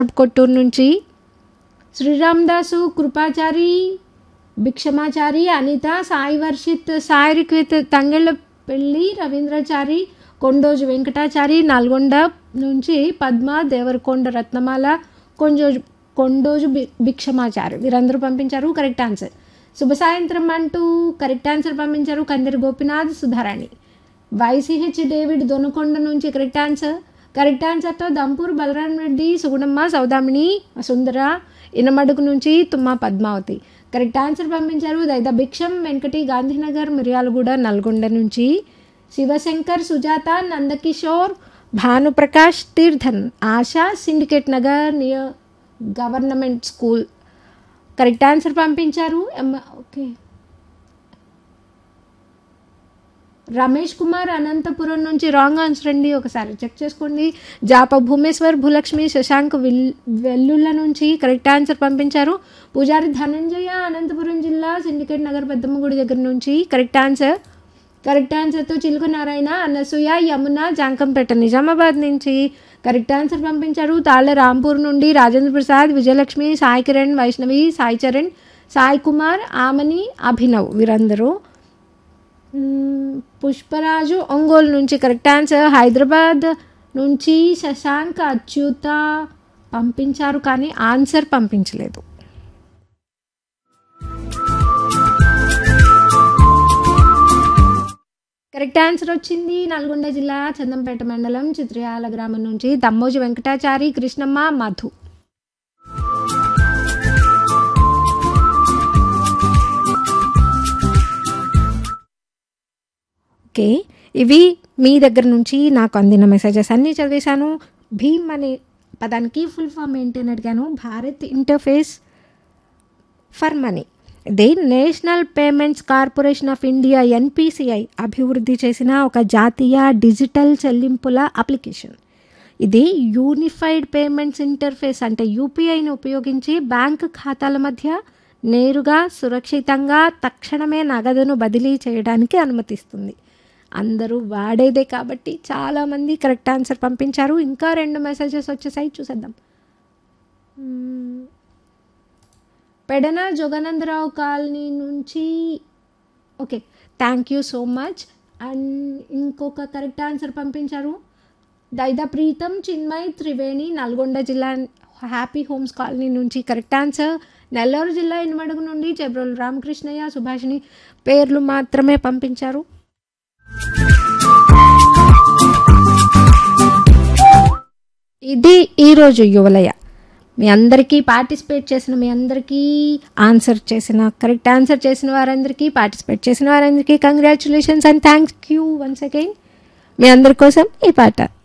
కొట్టూరు నుంచి శ్రీరామ్ దాసు కృపాచారి భిక్షమాచారి అనిత సాయి వర్షిత్ సాయి రిక్విత్ తంగళ్ళపల్లి రవీంద్రాచారి కొండోజు వెంకటాచారి నల్గొండ నుంచి పద్మ దేవరకొండ రత్నమాల కొంజోజు కొండోజు భి భిక్షమాచారి వీరందరూ పంపించారు కరెక్ట్ ఆన్సర్ శుభ సాయంత్రం అంటూ కరెక్ట్ ఆన్సర్ పంపించారు కందిరి గోపినాథ్ సుధారాణి వైసీహెచ్ డేవిడ్ దొనకొండ నుంచి కరెక్ట్ ఆన్సర్ కరెక్ట్ ఆన్సర్తో దంపూర్ బలరాం రెడ్డి సుగుణమ్మ సౌదామిని సుందర ఇనమడుగు నుంచి తుమ్మ పద్మావతి కరెక్ట్ ఆన్సర్ పంపించారు దైద భిక్షం వెంకటి గాంధీనగర్ మిర్యాలగూడ నల్గొండ నుంచి శివశంకర్ సుజాత నందకిషోర్ భానుప్రకాష్ తీర్థన్ Asha syndicate Nagar near government school correct answer పంపించారు ఎమ్మ- ఓకే రమేష్ కుమార్ అనంతపురం నుంచి రాంగ్ ఆన్సర్ అండి ఒకసారి చెక్ చేసుకోండి జాప భూమేశ్వర్ భూలక్ష్మి శశాంక్ విల్ వెల్లుళ్ళ నుంచి కరెక్ట్ ఆన్సర్ పంపించారు పూజారి ధనంజయ అనంతపురం జిల్లా సిండికేట్ నగర్ పెద్దమ్మ గుడి దగ్గర నుంచి కరెక్ట్ ఆన్సర్ కరెక్ట్ ఆన్సర్తో చిలుక నారాయణ అనసూయ యమున జాంకంపేట నిజామాబాద్ నుంచి కరెక్ట్ ఆన్సర్ పంపించారు తాళ్ళ రాంపూర్ నుండి రాజేంద్ర ప్రసాద్ విజయలక్ష్మి సాయి కిరణ్ వైష్ణవి సాయి చరణ్ సాయి కుమార్ ఆమని అభినవ్ వీరందరూ మ్మ్, పుష్పరాజు ఒంగోలు నుంచి కరెక్ట్ ఆన్సర్ హైదరాబాద్ నుంచి శశాంక్ అచ్యుత పంపించారు కానీ ఆన్సర్ పంపించలేదు కరెక్ట్ ఆన్సర్ వచ్చింది నల్గొండ జిల్లా చందంపేట మండలం చిత్రయాల గ్రామం నుంచి దమ్మోజి వెంకటాచారి కృష్ణమ్మ మధు ఓకే ఇవి మీ దగ్గర నుంచి నాకు అందిన మెసేజెస్ అన్నీ చదివేశాను భీమ్ అనే పదానికి ఫుల్ ఫామ్ ఏంటి అని అడిగాను భారత్ ఇంటర్ఫేస్ ఫర్ మనీ ఇది national payments corporation of India NPCI అభివృద్ధి చేసిన ఒక జాతీయ డిజిటల్ చెల్లింపుల అప్లికేషన్ ఇది యూనిఫైడ్ పేమెంట్స్ ఇంటర్ఫేస్ అంటే యూపీఐని ఉపయోగించి బ్యాంక్ ఖాతాల మధ్య నేరుగా సురక్షితంగా తక్షణమే నగదును బదిలీ చేయడానికి అనుమతిస్తుంది అందరూ వాడేదే కాబట్టి చాలామంది కరెక్ట్ ఆన్సర్ పంపించారు ఇంకా రెండు మెసేజెస్ వచ్చేసాయి చూసేద్దాం మ్మ్. పెడన జోగానందరావు కాలనీ నుంచి okay thank you so much and ఇంకొక కరెక్ట్ ఆన్సర్ పంపించారు దైదా ప్రీతం చిన్మయ్ త్రివేణి నల్గొండ జిల్లా హ్యాపీ హోమ్స్ కాలనీ నుంచి కరెక్ట్ ఆన్సర్ నెల్లూరు జిల్లా ఇనుమడుగు నుండి చెబ్రోలు రామకృష్ణయ్య సుభాషిణి పేర్లు మాత్రమే పంపించారు ఇది ఈరోజు యువలయ మీ అందరికీ పార్టిసిపేట్ చేసిన మీ అందరికీ ఆన్సర్ చేసిన కరెక్ట్ ఆన్సర్ చేసిన వారందరికీ పార్టిసిపేట్ చేసిన వారందరికీ congratulations and thank you once again మీ అందరి కోసం ఈ పాట